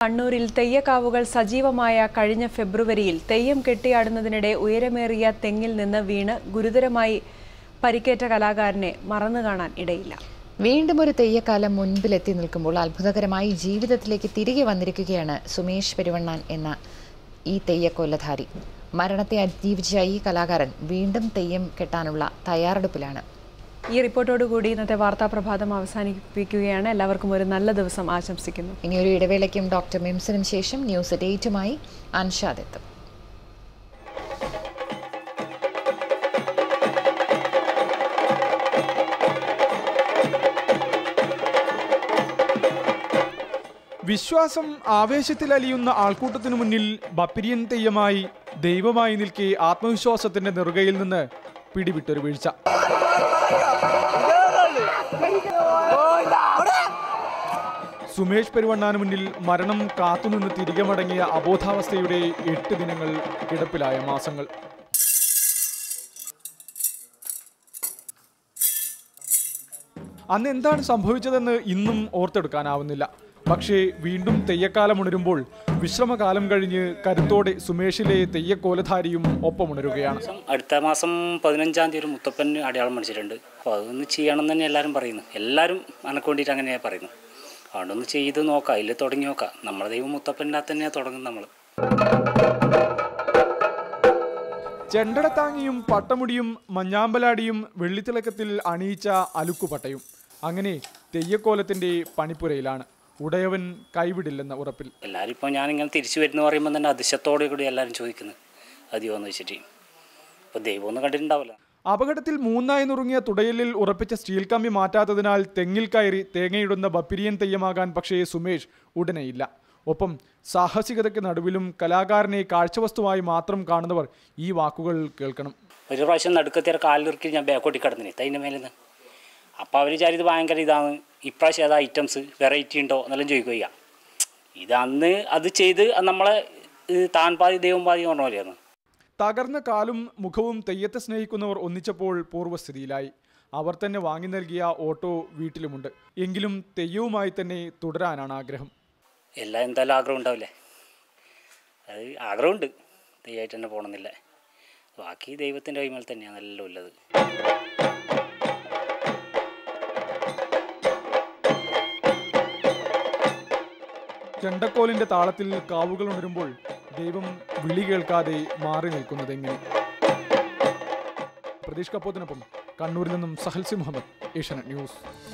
കണ്ണൂരിൽ തെയ്യക്കാവുകൾ സജീവമായ കഴിഞ്ഞ ഫെബ്രുവരിയിൽ തെയ്യം കെട്ടിയാടുന്നതിനിടെ ഉയരമേറിയ തെങ്ങിൽ നിന്ന് വീണ് ഗുരുതരമായി പരിക്കേറ്റ കലാകാരനെ മറന്നു കാണാൻ ഇടയില്ല വീണ്ടും ഒരു തെയ്യക്കാലം മുൻപിലെത്തി നിൽക്കുമ്പോൾ അത്ഭുതകരമായി ജീവിതത്തിലേക്ക് തിരികെ വന്നിരിക്കുകയാണ് സുമേഷ് പെരുവണ്ണാൻ എന്ന ഈ തെയ്യക്കൊല്ലധാരി മരണത്തെ അതിജീവിച്ച ഈ കലാകാരൻ വീണ്ടും തെയ്യം കെട്ടാനുള്ള തയ്യാറെടുപ്പിലാണ് ഈ റിപ്പോർട്ടോടുകൂടി ഇന്നത്തെ വാർത്താ പ്രഭാതം അവസാനിപ്പിക്കുകയാണ് എല്ലാവർക്കും ഒരു നല്ല ദിവസം ആശംസിക്കുന്നു ഇനിയൊരു ഇടവേളയ്ക്കും ഡോക്ടർ മിംസിനും ശേഷം ന്യൂസ് അറ്റ് എയ്റ്റുമായി അൻഷാദ് എത്തും വിശ്വാസം ആവേശത്തിലലിയുന്ന ആൾക്കൂട്ടത്തിനു മുന്നിൽ ബപ്പിരിയൻ തെയ്യമായി ദൈവമായി നിൽക്കെ ആത്മവിശ്വാസത്തിന്റെ നെറുകയിൽ നിന്ന് പിടിവിട്ടൊരു വീഴ്ച സുമേഷ് പെരുവണ്ണാന് മുന്നിൽ മരണം കാത്തുനിന്ന് തിരികെ മടങ്ങിയ അബോധാവസ്ഥയുടെ എട്ട് ദിനങ്ങൾ കിടപ്പിലായ മാസങ്ങൾ അന്ന് എന്താണ് സംഭവിച്ചതെന്ന് ഇന്നും ഓർത്തെടുക്കാനാവുന്നില്ല പക്ഷേ വീണ്ടും തെയ്യക്കാലം ഉണരുമ്പോൾ വിശ്രമകാലം കഴിഞ്ഞ് കരുത്തോടെ സുമേഷിലെ തെയ്യക്കോലധാരിയും ഒപ്പമുണരുകയാണ് മാസം അടുത്ത മാസം പതിനഞ്ചാം തീയതി ഒരു മുത്തപ്പൻ അടയാളം മേടിച്ചിട്ടുണ്ട് അപ്പോൾ അതൊന്ന് ചെയ്യണം എന്ന് തന്നെ എല്ലാവരും പറയുന്നു എല്ലാവരും അനക്ക് വേണ്ടിയിട്ട് അങ്ങനെയാണ് പറയുന്നു അതുകൊണ്ടൊന്ന് ചെയ്ത് നോക്കാം അതിൽ തുടങ്ങി നോക്കാം നമ്മുടെ ദൈവം മുത്തപ്പൻ്റെ അകത്ത് തന്നെയാണ് തുടങ്ങുന്നത് നമ്മൾ ചെണ്ടടത്താങ്ങിയും പട്ടമുടിയും മഞ്ഞാമ്പലാടിയും വെള്ളിത്തിളക്കത്തിൽ അണിയിച്ച അലുക്കുപട്ടയും അങ്ങനെ തെയ്യക്കോലത്തിന്റെ പണിപ്പുരയിലാണ് ഉടയവൻ കൈവിടില്ലെന്ന ഉറപ്പിൽ എല്ലാവരും ഇപ്പോൾ ഞാനിങ്ങനെ തിരിച്ചു വരുന്നു പറയുമ്പോൾ തന്നെ അതിശയത്തോടെ കൂടി എല്ലാവരും ചോദിക്കുന്നത് അതെയോന്ന് വെച്ചിട്ട് ഇപ്പോൾ ദൈവമൊന്നും കണ്ടിട്ടുണ്ടാവില്ല അപകടത്തിൽ മൂന്നായി നുറുങ്ങിയ തുടയലിൽ ഉറപ്പിച്ച സ്റ്റീൽ കമ്പി മാറ്റാത്തതിനാൽ തെങ്ങിൽ കയറി തേങ്ങയിടുന്ന ബപ്പിരിയൻ തെയ്യമാകാൻ പക്ഷേ സുമേഷ് ഉടനെയില്ല ഒപ്പം സാഹസികതയ്ക്ക് നടുവിലും കലാകാരനെ കാഴ്ചവസ്തുവായി മാത്രം കാണുന്നവർ ഈ വാക്കുകൾ കേൾക്കണം ഒരു പ്രാവശ്യം നടുക്കത്തിയ കാലിലിറുക്കി ഞാൻ ബാക്കോട്ടി കിടന്നിന് തൈൻ്റെ മേലെ നിന്ന് അപ്പോൾ അവർ വിചാരിച്ചത് ഭയങ്കര ഇതാണ് ഇപ്രാവശ്യം ഏതാ ഐറ്റംസ് വെറൈറ്റി ഉണ്ടോ എന്നെല്ലാം ചോദിക്കുക ഇത് അന്ന് അത് ചെയ്ത് നമ്മളെ ഇത് താൻ പാതി ദൈവം പാതി എന്ന് പറഞ്ഞ പോലെയാണ് തകർന്ന കാലും മുഖവും തെയ്യത്തെ സ്നേഹിക്കുന്നവർ ഒന്നിച്ചപ്പോൾ പൂർവ്വസ്ഥിതിയിലായി അവർ തന്നെ വാങ്ങി നൽകിയ ഓട്ടോ വീട്ടിലുമുണ്ട് എങ്കിലും തെയ്യവുമായി തന്നെ തുടരാനാണ് ആഗ്രഹം എല്ലാം എന്തായാലും ആഗ്രഹം ഉണ്ടാവില്ലേ അത് ആഗ്രഹമുണ്ട് ദൈവമായിട്ട് തന്നെ പോകണമെന്നില്ല ബാക്കി ദൈവത്തിൻ്റെ കൈമേൽ തന്നെയാണ് എല്ലാം ഉള്ളത് ചെണ്ടക്കോലിന്റെ താളത്തിൽ കാവുകൾ ഉണരുമ്പോൾ ദൈവം വിളി കേൾക്കാതെ മാറി നിൽക്കുന്നത് എങ്ങനെ പ്രതീഷ് കപ്പോത്തിനൊപ്പം കണ്ണൂരിൽ നിന്നും സഹൽസി മുഹമ്മദ് ഏഷ്യാനെറ്റ് ന്യൂസ്